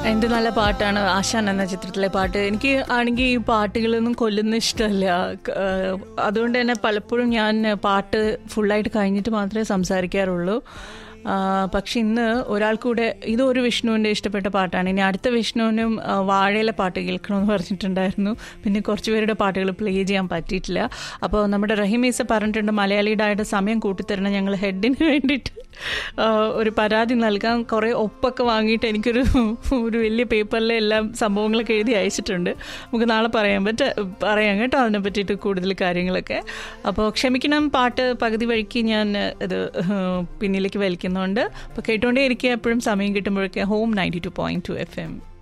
എന്ത് നല്ല പാട്ടാണ് ആശാൻ എന്ന ചിത്രത്തിലെ പാട്ട് എനിക്ക് ആണെങ്കിൽ ഈ പാട്ടുകളൊന്നും കൊല്ലുന്ന ഇഷ്ടമല്ല ക- ഏഹ് അതുകൊണ്ട് തന്നെ പലപ്പോഴും ഞാൻ പാട്ട് ഫുള്ളായിട്ട് കഴിഞ്ഞിട്ട് മാത്രമേ സംസാരിക്കാറുള്ളൂ ആ, പക്ഷെ ഇന്ന് ഒരാൾ കൂടെ ഇതൊരു വിഷ്ണുവിൻ്റെ ഇഷ്ടപ്പെട്ട പാട്ടാണ് ഇനി അടുത്ത വിഷ്ണുവിനും ആ, വാഴയിലെ പാട്ട് കേൾക്കണമെന്ന് പറഞ്ഞിട്ടുണ്ടായിരുന്നു പിന്നെ കുറച്ച് പേരുടെ പാട്ടുകൾ പ്ലേ ചെയ്യാൻ പറ്റിയിട്ടില്ല അപ്പോൾ നമ്മുടെ റഹിമീസ പറഞ്ഞിട്ടുണ്ട് മലയാളിയുടെ ആയിട്ട് സമയം കൂട്ടിത്തരണം ഞങ്ങൾ ഹെഡിന് വേണ്ടിയിട്ട് ആ, ഒരു പരാതി നൽകാൻ കുറേ ഒപ്പൊക്കെ വാങ്ങിയിട്ട് എനിക്കൊരു ഒരു വലിയ പേപ്പറിലെ എല്ലാം സംഭവങ്ങളൊക്കെ എഴുതി അയച്ചിട്ടുണ്ട് നമുക്ക് നാളെ പറയാൻ പറ്റ പറയാം കേട്ടോ അതിനെ പറ്റിയിട്ട് കൂടുതൽ കാര്യങ്ങളൊക്കെ അപ്പോൾ ക്ഷമിക്കണം പാട്ട് പകുതി വഴിക്ക് ഞാൻ ഇത് പിന്നിലേക്ക് വലിക്കുന്നുണ്ട് അപ്പോൾ കേട്ടുകൊണ്ടേ ഇരിക്കുക എപ്പോഴും സമയം കിട്ടുമ്പോഴൊക്കെ home ninety two point two F M